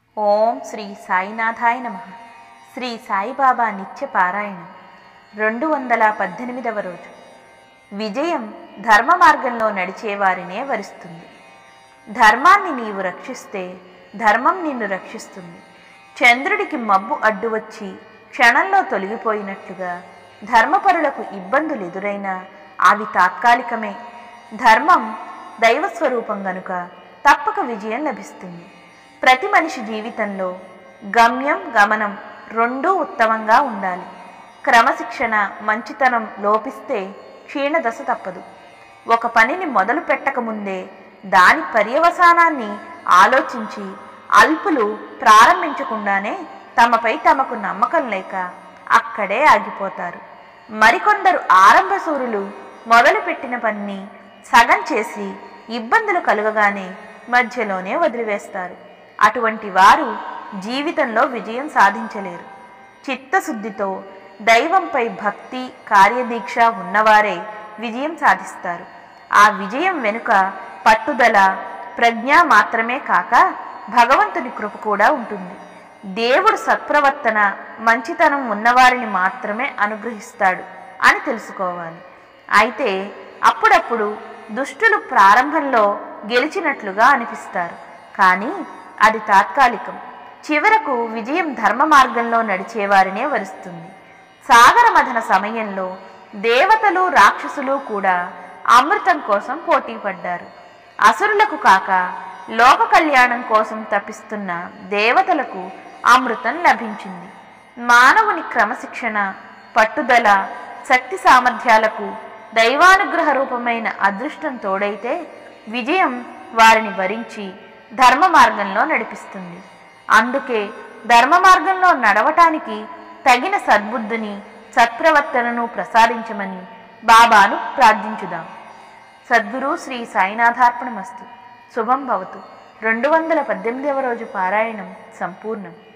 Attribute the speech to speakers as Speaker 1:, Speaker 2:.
Speaker 1: ఓం శ్రీ సాయినాథాయ నమ శ్రీ సాయిబాబా నిత్య పారాయణం రెండు వందల పద్దెనిమిదవ రోజు విజయం ధర్మ మార్గంలో నడిచేవారినే వరిస్తుంది ధర్మాన్ని నీవు రక్షిస్తే ధర్మం నిన్ను రక్షిస్తుంది చంద్రుడికి మబ్బు అడ్డు వచ్చి క్షణంలో తొలగిపోయినట్లుగా ధర్మపరులకు ఇబ్బందులు ఎదురైనా అవి తాత్కాలికమే ధర్మం దైవస్వరూపం గనుక తప్పక విజయం లభిస్తుంది ప్రతి మనిషి జీవితంలో గమ్యం గమనం రెండూ ఉత్తమంగా ఉండాలి క్రమశిక్షణ మంచితనం లోపిస్తే క్షీణదశ తప్పదు ఒక పనిని మొదలు పెట్టకముందే దాని పర్యవసానాన్ని ఆలోచించి అల్పులు ప్రారంభించకుండానే తమపై తమకు నమ్మకం లేక అక్కడే ఆగిపోతారు మరికొందరు ఆరంభసూరులు మొదలుపెట్టిన పనిని సగం చేసి ఇబ్బందులు కలుగగానే మధ్యలోనే వదిలివేస్తారు అటువంటి వారు జీవితంలో విజయం సాధించలేరు చిత్తశుద్ధితో దైవంపై భక్తి కార్యదీక్ష ఉన్నవారే విజయం సాధిస్తారు ఆ విజయం వెనుక పట్టుదల ప్రజ్ఞ మాత్రమే కాక భగవంతుని కృప కూడా ఉంటుంది దేవుడు సత్ప్రవర్తన మంచితనం ఉన్నవారిని మాత్రమే అనుగ్రహిస్తాడు అని తెలుసుకోవాలి అయితే అప్పుడప్పుడు దుష్టులు ప్రారంభంలో గెలిచినట్లుగా అనిపిస్తారు కానీ అది తాత్కాలికం చివరకు విజయం ధర్మ మార్గంలో నడిచేవారినే వరుస్తుంది సాగర మథన సమయంలో దేవతలు రాక్షసులు కూడా అమృతం కోసం పోటీ పడ్డారు అసురులకు కాక లోక కళ్యాణం కోసం తప్పిస్తున్న దేవతలకు అమృతం లభించింది మానవుని క్రమశిక్షణ పట్టుదల శక్తి సామర్థ్యాలకు దైవానుగ్రహ రూపమైన అదృష్టం తోడైతే విజయం వారిని వరించి ధర్మ మార్గంలో నడిపిస్తుంది అందుకే ధర్మ మార్గంలో నడవటానికి తగిన సద్బుద్ధిని సత్ప్రవర్తనను ప్రసాదించమని బాబాను ప్రార్థించుదాం సద్గురు శ్రీ సాయినాథార్పణమస్తు శుభం భవతు రెండు వందల పద్దెనిమిదవ రోజు పారాయణం సంపూర్ణం